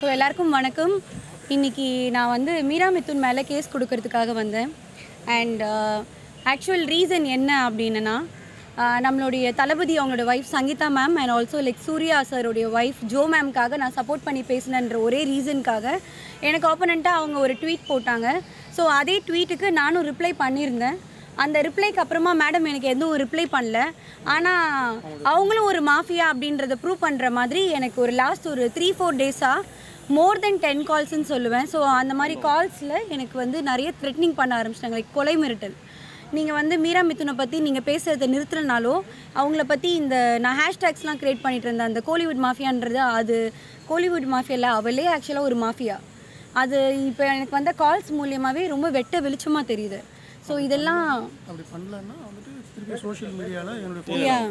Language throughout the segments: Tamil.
ஸோ எல்லாருக்கும் வணக்கம் இன்னைக்கு நான் வந்து மீரா மிதுன் மேலே கேஸ் கொடுக்கறதுக்காக வந்தேன் அண்ட் ஆக்சுவல் ரீசன் என்ன அப்படின்னா ஆஹ், நம்மளுடைய தளபதி அவங்களோட wife Sangeetha ma'am and also like Suriya சாருடைய ஒய்ஃப் ஜோ மேம்காக நான் சப்போர்ட் பண்ணி பேசினன்ற ஒரே ரீசனுக்காக எனக்கு ஆப்போனண்ட்டாக அவங்க ஒரு ட்வீட் போட்டாங்க ஸோ அதே ட்வீட்டுக்கு நானும் ரிப்ளை பண்ணியிருந்தேன் அந்த ரிப்ளைக்கு அப்புறமா மேடம் எனக்கு எதுவும் ரிப்ளை பண்ணல ஆனால் அவங்களும் ஒரு மாஃபியா அப்படின்றத ப்ரூவ் பண்ணுற மாதிரி எனக்கு ஒரு லாஸ்ட் ஒரு த்ரீ ஃபோர் டேஸாக மோர் தென் டென் கால்ஸ்ன்னு சொல்லுவேன் ஸோ அந்த மாதிரி கால்ஸில் எனக்கு வந்து நிறைய த்ரெட்னிங் பண்ண ஆரம்பிச்சிட்டாங்க லைக் கொலை மிரட்டல் நீங்கள் வந்து மீரா மிதுனை பற்றி நீங்கள் பேசுகிறத நிறுத்தலைனாலோ அவங்கள பற்றி இந்த நான் ஹேஷ்டேக்ஸ்லாம் க்ரியேட் பண்ணிட்டு இருந்தேன் அந்த கோலிவுட் மாஃபியான்றது அது கோலிவுட் மாஃபியா இல்லை அவளே ஆக்சுவலாக ஒரு மாஃபியா அது இப்போ எனக்கு வந்த கால்ஸ் மூலியமாகவே ரொம்ப வெட்ட வெளிச்சமாக தெரியுது ஸோ இதெல்லாம் அப்படி பண்ணலன்னா வந்துட்டு திருப்பி சோஷியல் மீடியாவில் என்னுடைய யா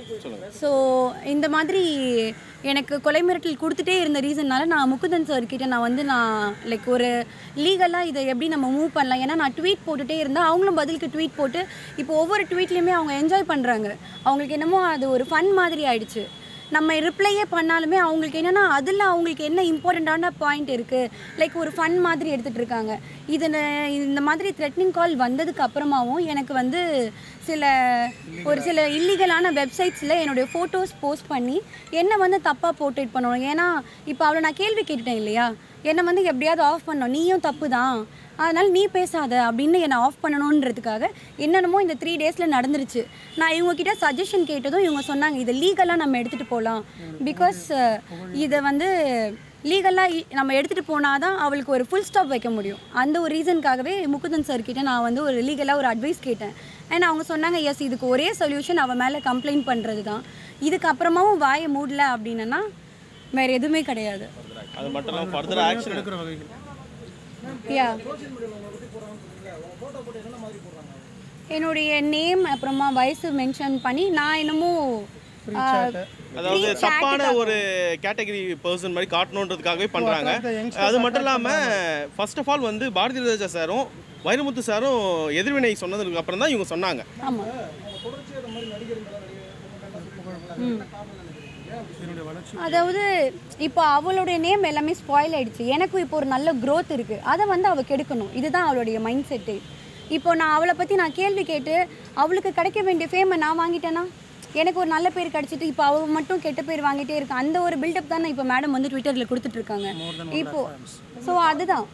ஸோ இந்த மாதிரி எனக்கு கொலை மிரட்டல் கொடுத்துட்டே இருந்த ரீசன்னால நான் முகுந்தன் சார் கிட்ட நான் வந்து நான் லைக் ஒரு லீகலாக இதை எப்படி நம்ம மூவ் பண்ணலாம் ஏன்னா நான் ட்வீட் போட்டுட்டே இருந்தேன் அவங்களும் பதிலுக்கு ட்வீட் போட்டு இப்போ ஒவ்வொரு ட்வீட்லேயுமே அவங்க என்ஜாய் பண்ணுறாங்க அவங்களுக்கு என்னமோ அது ஒரு ஃபன் மாதிரி ஆயிடுச்சு நம்ம ரிப்ளையே பண்ணாலுமே அவங்களுக்கு என்னென்னா அதில் அவங்களுக்கு என்ன இம்பார்ட்டண்ட்டான பாயிண்ட் இருக்குது லைக் ஒரு ஃபன் மாதிரி எடுத்துகிட்டு இருக்காங்க இதில் இந்த மாதிரி த்ரெட்னிங் கால் வந்ததுக்கு அப்புறமாவும் எனக்கு வந்து சில ஒரு சில இல்லீகலான வெப்சைட்ஸில் என்னுடைய ஃபோட்டோஸ் போஸ்ட் பண்ணி என்னை வந்து தப்பாக போர்ட்ரேட் பண்ணணும் ஏன்னா இப்போ அவளை நான் கேள்வி கேட்டுட்டேன் இல்லையா என்னை வந்து எப்படியாவது ஆஃப் பண்ணணும் நீயும் தப்பு தான் அதனால் நீ பேசாத அப்படின்னு என்னை ஆஃப் பண்ணணுன்றதுக்காக என்னென்னமோ இந்த த்ரீ டேஸில் நடந்துருச்சு நான் இவங்கக்கிட்ட சஜஷன் கேட்டதும் இவங்க சொன்னாங்க இதை லீகலாக நம்ம எடுத்துகிட்டு போகலாம் பிகாஸ் இதை வந்து லீகலாக நம்ம எடுத்துகிட்டு போனால் தான் அவளுக்கு ஒரு ஃபுல் ஸ்டாப் வைக்க முடியும் அந்த ஒரு ரீசனுக்காகவே முகுந்தன் சார் கிட்ட நான் வந்து ஒரு லீகலாக ஒரு அட்வைஸ் கேட்டேன் அண்ட் அவங்க சொன்னாங்க எஸ் இதுக்கு ஒரே சொல்யூஷன் அவள் மேலே கம்ப்ளைண்ட் பண்ணுறது தான் இதுக்கப்புறமாவும் வாயை மூடல அப்படின்னா வேறு எதுவுமே கிடையாது அது மட்டும் இல்லாமல் ஃபர்தர் ஆக்ஷன் எடுக்கிற வகைகள் யா என்னுடைய நேம் அப்புறமா வயசு மென்ஷன் பண்ணி நான் என்னமோ ஆ, அதாவது free chat தப்பான ஒரு கேட்டகரி பர்சன் மாதிரி காட்டணுன்றதுக்காகவே பண்றாங்க அது மட்டும் இல்லாம ஃபர்ஸ்ட் ஆஃப் ஆல் வந்து பாரதி ராஜா சாரும் வைரமுத்து சாரும் எதிர்வினை சொன்னதுக்கு அப்புறம் தான் இவங்க சொன்னாங்க ஆமா ம் என்னுடைய வளர்ச்சி அதாவது இப்போ அவளுடைய நேம் எல்லாமே ஸ்பாயில் ஆயிடுச்சு எனக்கும் இப்போ ஒரு நல்ல growth இருக்கு அதை வந்து அவள் கெடுக்கணும் இதுதான் அவளுடைய மைண்ட் செட்டு இப்போ நான் அவளை பற்றி நான் கேள்வி கேட்டு அவளுக்கு கிடைக்க வேண்டிய ஃபேமை நான் வாங்கிட்டேன்னா எனக்கு ஒரு நல்ல பேர் கிடைச்சிட்டு இப்போ அவள் மட்டும் கெட்ட பேர் வாங்கிட்டே இருக்கா அந்த ஒரு பில்டப் தானே இப்போ மேடம் வந்து ட்விட்டரில் கொடுத்துட்ருக்காங்க இப்போ ஸோ அதுதான்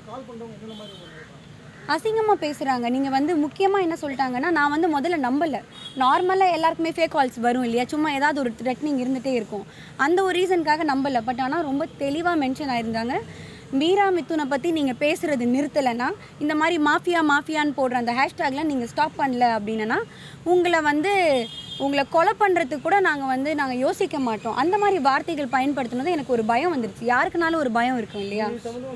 அசிங்கமாக பேசுகிறாங்க நீங்கள் வந்து முக்கியமாக என்ன சொல்லிட்டாங்கன்னா நான் வந்து முதல்ல நம்பலை நார்மலாக எல்லாருக்குமே ஃபேக் கால்ஸ் வரும் இல்லையா சும்மா ஏதாவது ஒரு த்ரெட்னிங் இருந்துகிட்டே இருக்கும் அந்த ஒரு ரீசனுக்காக நம்பலை பட் ஆனால் ரொம்ப தெளிவாக மென்ஷன் ஆயிருந்தாங்க மீரா மிதுனை பற்றி நீங்கள் பேசுகிறது நிறுத்தலைன்னா இந்த மாதிரி மாஃபியா மாஃபியான்னு போடுற அந்த ஹேஷ்டேக்லாம் நீங்கள் ஸ்டாப் பண்ணல அப்படின்னா உங்களை வந்து உங்களை கொலை பண்ணுறதுக்கு கூட நாங்கள் வந்து நாங்கள் யோசிக்க மாட்டோம் அந்த மாதிரி வார்த்தைகள் பயன்படுத்தினது எனக்கு ஒரு பயம் வந்துருச்சு யாருக்குனாலும் ஒரு பயம் இருக்கும் இல்லையா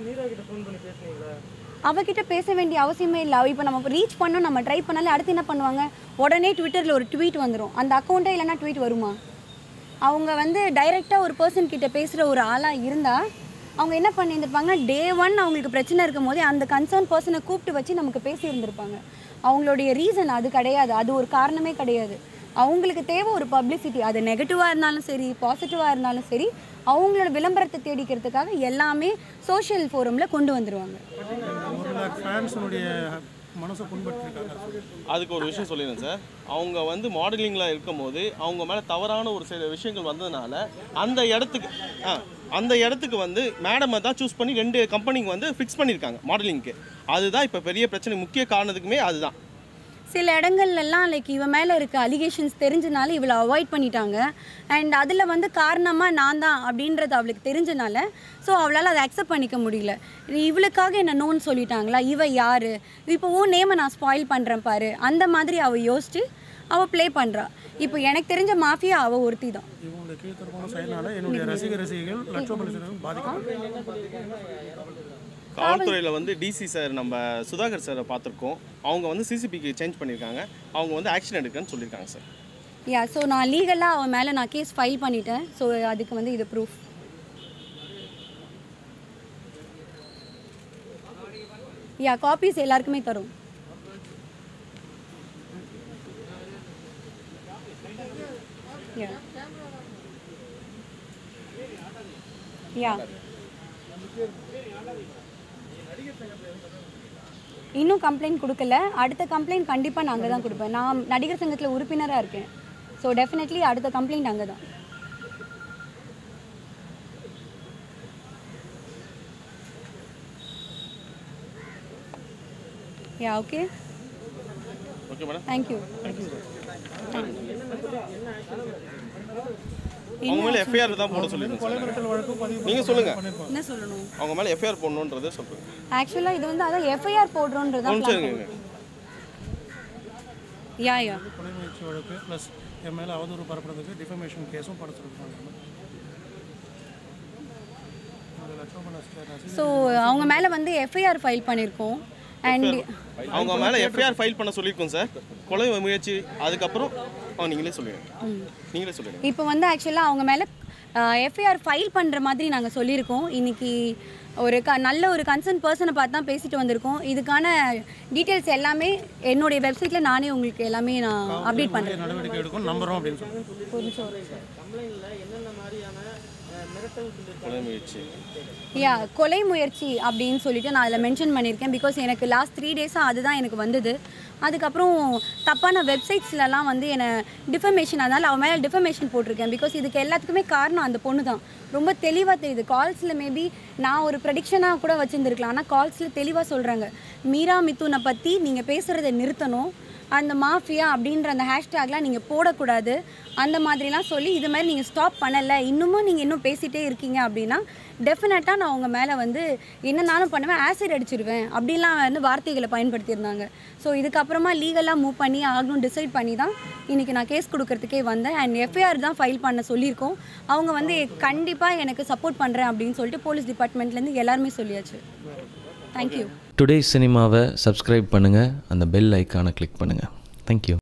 அவகிட்ட பேச வேண்டிய அவசியமே இல்லை இப்போ நம்ம ரீச் பண்ணோம் நம்ம ட்ரை பண்ணாலே அடுத்து என்ன பண்ணுவாங்க உடனே ட்விட்டரில் ஒரு ட்வீட் வந்துடும் அந்த அக்கௌண்ட்டே இல்லைன்னா ட்வீட் வருமா அவங்க வந்து டைரெக்டாக ஒரு பர்சன் கிட்ட பேசுகிற ஒரு ஆளாக இருந்தால் அவங்க என்ன பண்ணியிருந்திருப்பாங்கன்னா டே ஒன் அவங்களுக்கு பிரச்சனை இருக்கும் போதே அந்த கன்சர்ன் பர்சனை கூப்பிட்டு வச்சு நமக்கு பேசியிருந்திருப்பாங்க அவங்களுடைய ரீசன் அது கிடையாது அது ஒரு காரணமே கிடையாது அவங்களுக்கு தேவை ஒரு பப்ளிசிட்டி அது நெகட்டிவாக இருந்தாலும் சரி பாசிட்டிவாக இருந்தாலும் சரி அவங்களோட விளம்பரத்தை தேடிக்கிறதுக்காக எல்லாமே சோஷியல் ஃபோரமில் கொண்டு வந்துருவாங்க ஒரு லேக் ஃபேன்ஸினுடைய மனசை புண்படுத்திருக்காங்க அதுக்கு ஒரு விஷயம் சொல்லிடுறேன் சார் அவங்க வந்து மாடலிங்கில் இருக்கும்போது அவங்க மேலே தவறான ஒரு சில விஷயங்கள் வந்ததுனால அந்த இடத்துக்கு ஆ அந்த இடத்துக்கு வந்து மேடமை தான் சூஸ் பண்ணி ரெண்டு கம்பெனிக்கு வந்து ஃபிக்ஸ் பண்ணியிருக்காங்க மாடலிங்க்கு அதுதான் இப்போ பெரிய பிரச்சனை முக்கிய காரணத்துக்குமே அதுதான் சில இடங்கள்லாம் லைக் இவன் மேலே இருக்க அலிகேஷன்ஸ் தெரிஞ்சனால இவளை அவாய்ட் பண்ணிட்டாங்க அண்ட் அதில் வந்து காரணமாக நான் தான் அப்படின்றது அவளுக்கு தெரிஞ்சனால ஸோ அவளால் அதை அக்செப்ட் பண்ணிக்க முடியல இவளுக்காக என்ன நோன்னு சொல்லிட்டாங்களா இவ யார் இப்போ உன் நேமை நான் ஸ்பாயில் பண்ணுறேன் பாரு அந்த மாதிரி அவள் யோசிச்சு அவள் ப்ளே பண்ணுறா இப்போ எனக்கு தெரிஞ்ச மாஃபியா அவள் ஒருத்தி தான் இவங்களுடைய கீழ்த்தரமான செயல்னால என்னுடைய ரசிக ரசிகைகள் லட்சோபலட்சம் பாதிக்கப்பட்டு காவல்துறையில் வந்து டிசி சார் நம்ம சுதாகர் சாரை பார்த்துருக்கோம் அவங்க வந்து சிசிபிக்கு சேஞ்ச் பண்ணியிருக்காங்க அவங்க வந்து ஆக்ஷன் எடுக்கன்னு சொல்லியிருக்காங்க சார் யா ஸோ நான் லீகலாக அவன் மேலே நான் கேஸ் ஃபைல் பண்ணிட்டேன் ஸோ அதுக்கு வந்து இது ப்ரூஃப் யா காப்பீஸ் எல்லாருக்குமே தரும் யா யா இன்னும் கம்ப்ளைண்ட் கொடுக்கல அடுத்த கம்ப்ளைண்ட் கண்டிப்பாக நான் அங்கே தான் கொடுப்பேன் நான் நடிகர் சங்கத்தில் உறுப்பினராக இருக்கேன் ஸோ டெஃபினெட்லி அடுத்த கம்ப்ளைண்ட் அங்கே தான் yeah okay okay madam thank you அவங்க மேலே எஃப்ஐஆர் தான் போட சொல்லியிருக்கேன் சார் கொலைமிரட்டல் வழக்கு பதிவு நீங்கள் சொல்லுங்க என்ன சொல்லணும் அவங்க மேலே எஃப்ஐஆர் போடணுன்றதை சொல்லுங்க ஆக்சுவலாக இது வந்து அதான் எஃப்ஐஆர் போடுறோன்றது தான் கொஞ்சம் இருங்க யா யா கொலை முயற்சி வழக்கு ப்ளஸ் என் மேலே அவதூறு பரப்புறதுக்கு டிஃபமேஷன் கேஸும் பட சொல்லியிருக்காங்க என்னுடைய லட்சோபல ரசிகர் ஸோ அவங்க மேலே வந்து எஃப்ஐஆர் ஃபைல் பண்ணியிருக்கோம் அண்ட் அவங்க மேலே எஃப்ஐஆர் ஃபைல் பண்ண சொல்லியிருக்கோம் சார் கொலை முயற்சி அதுக்கப்புறம் ஆ நீங்களே சொல்லுங்க நீங்களே சொல்லுங்க இப்போ வந்து ஆக்சுவலாக அவங்க மேலே எஃப்ஐஆர் ஃபைல் பண்ணுற மாதிரி நாங்கள் சொல்லியிருக்கோம் இன்னைக்கு ஒரு க நல்ல ஒரு கன்சர்ன் பர்சனை பார்த்து தான் பேசிட்டு வந்திருக்கோம் இதுக்கான டீட்டெயில்ஸ் எல்லாமே என்னுடைய வெப்சைட்டில் நானே உங்களுக்கு எல்லாமே நான் அப்டேட் பண்ணுறேன் நடவடிக்கை எடுக்கும் நம்புறோம் அப்படின்னு சொல்லுங்கள் கொலை முயற்சி யா கொலை முயற்சி அப்படின்னு சொல்லிட்டு நான் அதில் மென்ஷன் பண்ணியிருக்கேன் பிகாஸ் எனக்கு லாஸ்ட் த்ரீ டேஸாக அதுதான் எனக்கு வந்தது அதுக்கப்புறம் தப்பான வெப்சைட்ஸ்லலாம் வந்து என்னை டிஃபமேஷன் அதனால் அவன் மேலே டிஃபமேஷன் போட்டிருக்கேன் பிகாஸ் இதுக்கு எல்லாத்துக்குமே காரணம் அந்த பொண்ணு தான் ரொம்ப தெளிவாக தெரியுது கால்ஸில் மேபி நான் ஒரு ப்ரெடிக்ஷனாக கூட வச்சுருந்துருக்கலாம் ஆனால் கால்ஸில் தெளிவாக சொல்கிறாங்க மீரா மிதுனை பற்றி நீங்கள் பேசுகிறத நிறுத்தணும் அந்த மாஃபியா அப்படின்ற அந்த ஹேஷ்டேக்லாம் நீங்கள் போடக்கூடாது அந்த மாதிரிலாம் சொல்லி இது மாதிரி நீங்கள் ஸ்டாப் பண்ணலை இன்னமும் நீங்கள் இன்னும் பேசிகிட்டே இருக்கீங்க அப்படின்னா டெஃபினட்டாக நான் உங்கள் மேலே வந்து என்னனாலும் பண்ணுவேன் ஆசிட் அடிச்சிருவேன் அப்படிலாம் வந்து வார்த்தைகளை பயன்படுத்தியிருந்தாங்க ஸோ இதுக்கப்புறமா லீகலாக மூவ் பண்ணி ஆகணும் டிசைட் பண்ணி தான் இன்றைக்கி நான் கேஸ் கொடுக்கறதுக்கே வந்தேன் அண்ட் எஃப்ஐஆர் தான் ஃபைல் பண்ண சொல்லியிருக்கோம் அவங்க வந்து கண்டிப்பாக எனக்கு சப்போர்ட் பண்ணுறேன் அப்படின்னு சொல்லிட்டு போலீஸ் டிபார்ட்மெண்ட்லேருந்து எல்லாருமே சொல்லியாச்சு தேங்க்யூ டுடே சினிமாவை சப்ஸ்கிரைப் பண்ணுங்கள் அந்த பெல் ஐக்கானை கிளிக் பண்ணுங்கள் தேங்க்யூ